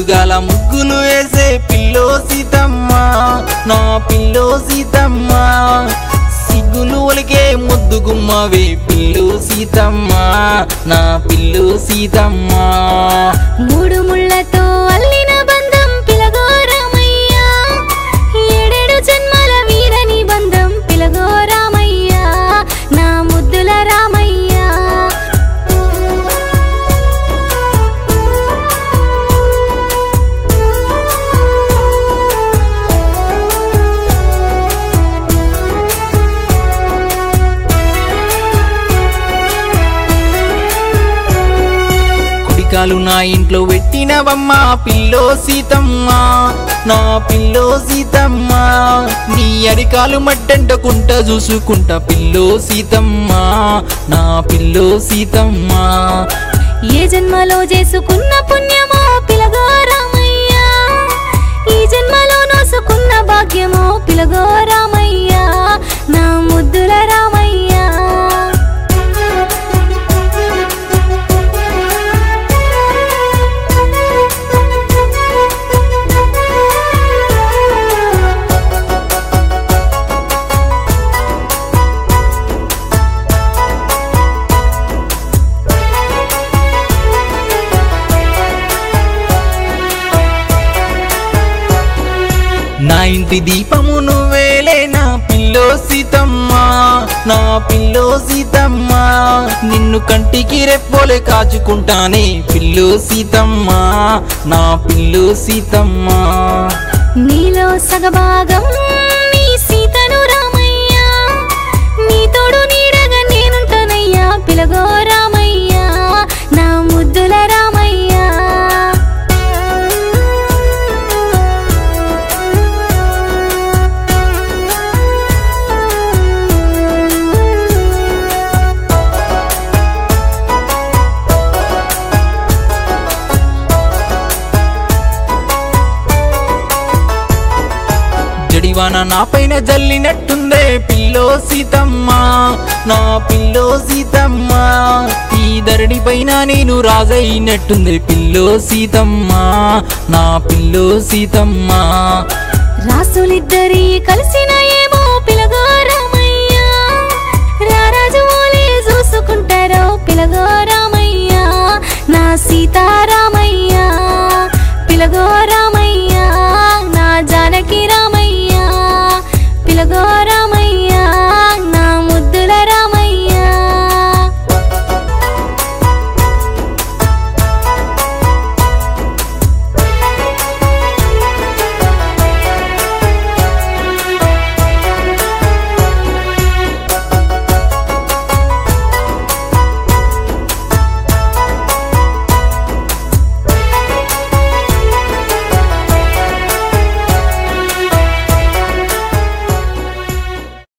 ముద్దుగాల ముగ్గులు వేసే పిల్లో సీతమ్మ నా పిల్లో సీతమ్మ సిగ్గులు ఒలికే ముద్దు గుమ్మవే పిల్లు సీతమ్మ నా పిల్లు సీతమ్మ మూడు ముళ్ళతో అల్లిన బంధం పిలగోరామయ్యా ఏడేడు జన్మల వీరని బంధం పిలగోరామయ్యా నా ముద్దుల రామయ్యా కుడికాలు నా ఇంట్లో పెట్టినవమ్మ పిల్లో సీతమ్మ నా పిల్లో సీతమ్మ నీ అరికాలు మట్టంటకుంట చూసుకుంటా పిల్లో సీతమ్మ నా పిల్లో సీతమ్మ ఏ జన్మలో చేసుకున్న పుణ్యమో పిలగోరామయ్యా ఈ జన్మలో నోసుకున్న భాగ్యమో పిలగోరామయ్యా నా ముద్దుల రామయ్యా నా ఇంటి దీపము నువ్వేలే నా పిల్లో సీతమ్మ నా పిల్లో సీతమ్మ నిన్ను కంటికి రెప్పోలే కాచుకుంటానే పిల్లో సీతమ్మ నా పిల్లో సీతమ్మ నీలో సగభాగం నీ సీతను రామయ్యా నీ తోడు నీడగా నేనుంటానయ్యా పిలగో రామయ్యా నా ముద్దుల రామయ్యా జడివాన నా పైన జల్లినట్టుందే పిల్లో సీతమ్మ నా పిల్లో సీతమ్మ ఈ ధరణి పైన నేను రాజైనట్టుంది పిల్లో సీతమ్మ నా పిల్లో సీతమ్మ రాసులిద్దరి కలిసిన ఏమో పిలగో